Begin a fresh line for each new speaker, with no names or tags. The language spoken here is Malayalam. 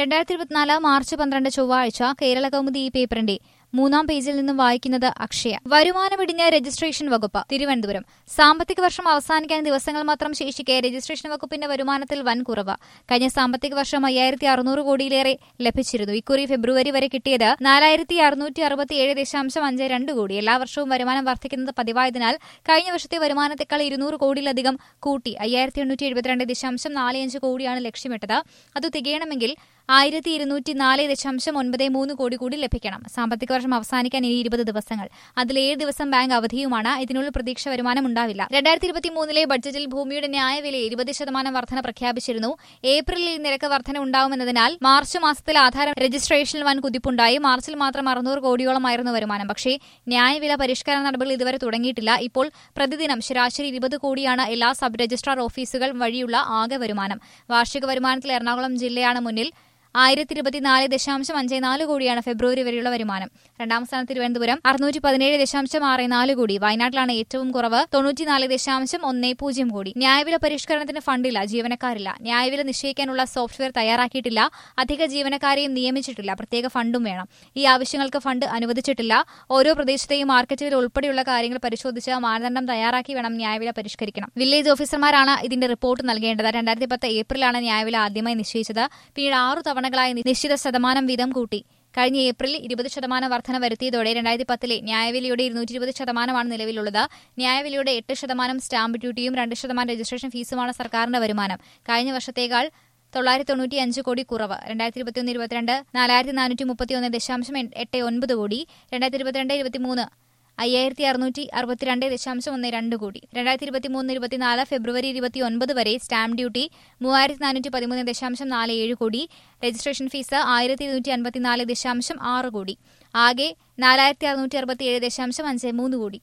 രണ്ടായിരത്തി ഇരുപത്തിനാല് മാർച്ച് പന്ത്രണ്ട് ചൊവ്വാഴ്ച കേരള കൗമുദി ഈ പേപ്പറിന്റെ മൂന്നാം പേജിൽ നിന്നും വായിക്കുന്നത് അക്ഷയ വരുമാനമിടിഞ്ഞ രജിസ്ട്രേഷൻ വകുപ്പ് തിരുവനന്തപുരം സാമ്പത്തിക വർഷം അവസാനിക്കാൻ ദിവസങ്ങൾ മാത്രം ശേഷിക്കെ രജിസ്ട്രേഷൻ വകുപ്പിന്റെ വരുമാനത്തിൽ വൻ കുറവ് കഴിഞ്ഞ സാമ്പത്തിക വർഷം അയ്യായിരത്തി അറുന്നൂറ് കോടിയിലേറെ ലഭിച്ചിരുന്നു ഇക്കുറി ഫെബ്രുവരി വരെ കിട്ടിയത് നാലായിരത്തി അറുന്നൂറ്റി അറുപത്തിയേഴ് ദശാംശം അഞ്ച് രണ്ട് കോടി എല്ലാ വർഷവും വരുമാനം വർദ്ധിക്കുന്നത് പതിവായതിനാൽ കഴിഞ്ഞ വർഷത്തെ വരുമാനത്തെക്കാൾ ഇരുന്നൂറ് കോടിയിലധികം കൂട്ടി അയ്യായിരത്തി എണ്ണൂറ്റി എഴുപത്തിരണ്ട് ദശാംശം നാല് അഞ്ച് കോടിയാണ് ലക്ഷ്യമിട്ടത് അത് തികയണമെങ്കിൽ ആയിരത്തി ഇരുന്നൂറ്റി നാല് ദശാംശം ഒൻപത് മൂന്ന് കോടി കൂടി ലഭിക്കണം സാമ്പത്തിക വർഷം അവസാനിക്കാൻ ഇനി ഇരുപത് ദിവസങ്ങൾ അതിൽ ഏഴ് ദിവസം ബാങ്ക് അവധിയുമാണ് ഇതിനുള്ളിൽ പ്രതീക്ഷ വരുമാനം ഉണ്ടാവില്ല രണ്ടായിരത്തി ഇരുപത്തി മൂന്നിലെ ബഡ്ജറ്റിൽ ഭൂമിയുടെ ന്യായവില ഇരുപത് ശതമാനം വർധന പ്രഖ്യാപിച്ചിരുന്നു ഏപ്രിലിൽ നിരക്ക് വർധന ഉണ്ടാവുമെന്നതിനാൽ മാർച്ച് മാസത്തിൽ ആധാരം രജിസ്ട്രേഷനിൽ വൻ കുതിപ്പുണ്ടായി മാർച്ചിൽ മാത്രം അറുന്നൂറ് കോടിയോളമായിരുന്നു വരുമാനം പക്ഷേ ന്യായവില പരിഷ്കരണ നടപടികൾ ഇതുവരെ തുടങ്ങിയിട്ടില്ല ഇപ്പോൾ പ്രതിദിനം ശരാശരി ഇരുപത് കോടിയാണ് എല്ലാ സബ് രജിസ്ട്രാർ ഓഫീസുകൾ വഴിയുള്ള ആകെ വരുമാനം വാർഷിക വരുമാനത്തിൽ എറണാകുളം ജില്ലയാണ് മുന്നിൽ ആയിരത്തി ഇരുപത്തിനാല് ദശാംശം അഞ്ച് നാല് കോടിയാണ് ഫെബ്രുവരി വരെയുള്ള വരുമാനം രണ്ടാം സ്ഥാനത്ത് തിരുവനന്തപുരം അറുന്നൂറ്റി പതിനേഴ് ദശാംശം ആറ് നാല് കോടി വയനാട്ടിലാണ് ഏറ്റവും കുറവ് തൊണ്ണൂറ്റിനാല് ദശാംശം ഒന്ന് പൂജ്യം കോടി ന്യായവില പരിഷ്കരണത്തിന് ഫണ്ടില്ല ജീവനക്കാരില്ല ന്യായവില നിശ്ചയിക്കാനുള്ള സോഫ്റ്റ്വെയർ തയ്യാറാക്കിയിട്ടില്ല അധിക ജീവനക്കാരെയും നിയമിച്ചിട്ടില്ല പ്രത്യേക ഫണ്ടും വേണം ഈ ആവശ്യങ്ങൾക്ക് ഫണ്ട് അനുവദിച്ചിട്ടില്ല ഓരോ പ്രദേശത്തെയും മാർക്കറ്റ് വില ഉൾപ്പെടെയുള്ള കാര്യങ്ങൾ പരിശോധിച്ച് മാനദണ്ഡം തയ്യാറാക്കി വേണം ന്യായവില പരിഷ്കരിക്കണം വില്ലേജ് ഓഫീസർമാരാണ് ഇതിന്റെ റിപ്പോർട്ട് നൽകേണ്ടത് രണ്ടായിരത്തി പത്ത് ഏപ്രിലാണ് ന്യായവില ആദ്യമായി നിശ്ചയിച്ചത് പിന്നീട് ആറു തവണകളായി നിശ്ചിത ശതമാനം വീതം കൂട്ടി കഴിഞ്ഞ ഏപ്രിലിൽ ഇരുപത് ശതമാനം വർധന വരുത്തിയതോടെ രണ്ടായിരത്തി പത്തിലെ ന്യായവിലയുടെ ഇരുന്നൂറ്റി ഇരുപത് ശതമാനമാണ് നിലവിലുള്ളത് ന്യായവിലയുടെ എട്ട് ശതമാനം സ്റ്റാമ്പ് ഡ്യൂട്ടിയും രണ്ട് ശതമാനം രജിസ്ട്രേഷൻ ഫീസുമാണ് സർക്കാരിന്റെ വരുമാനം കഴിഞ്ഞ വർഷത്തേക്കാൾ തൊള്ളായിരത്തി തൊണ്ണൂറ്റി അഞ്ച് കോടി കുറവ് രണ്ടായിരത്തി ഇരുപത്തിയൊന്ന് ഇരുപത്തിരണ്ട് നാലായിരത്തി നാനൂറ്റി മുപ്പത്തിയൊന്ന് ദശാംശം എട്ട് ഒൻപത് കോടി രണ്ടായിരത്തി ഇരുപത്തിരണ്ട് ഇരുപത്തിമൂന്ന് അയ്യായിരത്തി അറുന്നൂറ്റി അറുപത്തിരണ്ട് ദശാംശം ഒന്ന് രണ്ട് കോടി രണ്ടായിരത്തി ഇരുപത്തി മൂന്ന് ഇരുപത്തിനാല് ഫെബ്രുവരി ഇരുപത്തി ഒൻപത് വരെ സ്റ്റാമ്പ് ഡ്യൂട്ടി മൂവായിരത്തി നാനൂറ്റി പതിമൂന്ന് ദശാംശം നാല് ഏഴ് കോടി രജിസ്ട്രേഷൻ ഫീസ് ആയിരത്തി ഇരുന്നൂറ്റി അൻപത്തിനാല് ദശാംശം ആറ് കോടി ആകെ നാലായിരത്തി അറുന്നൂറ്റി അറുപത്തിയേഴ് ദശാംശം അഞ്ച് മൂന്ന് കോടി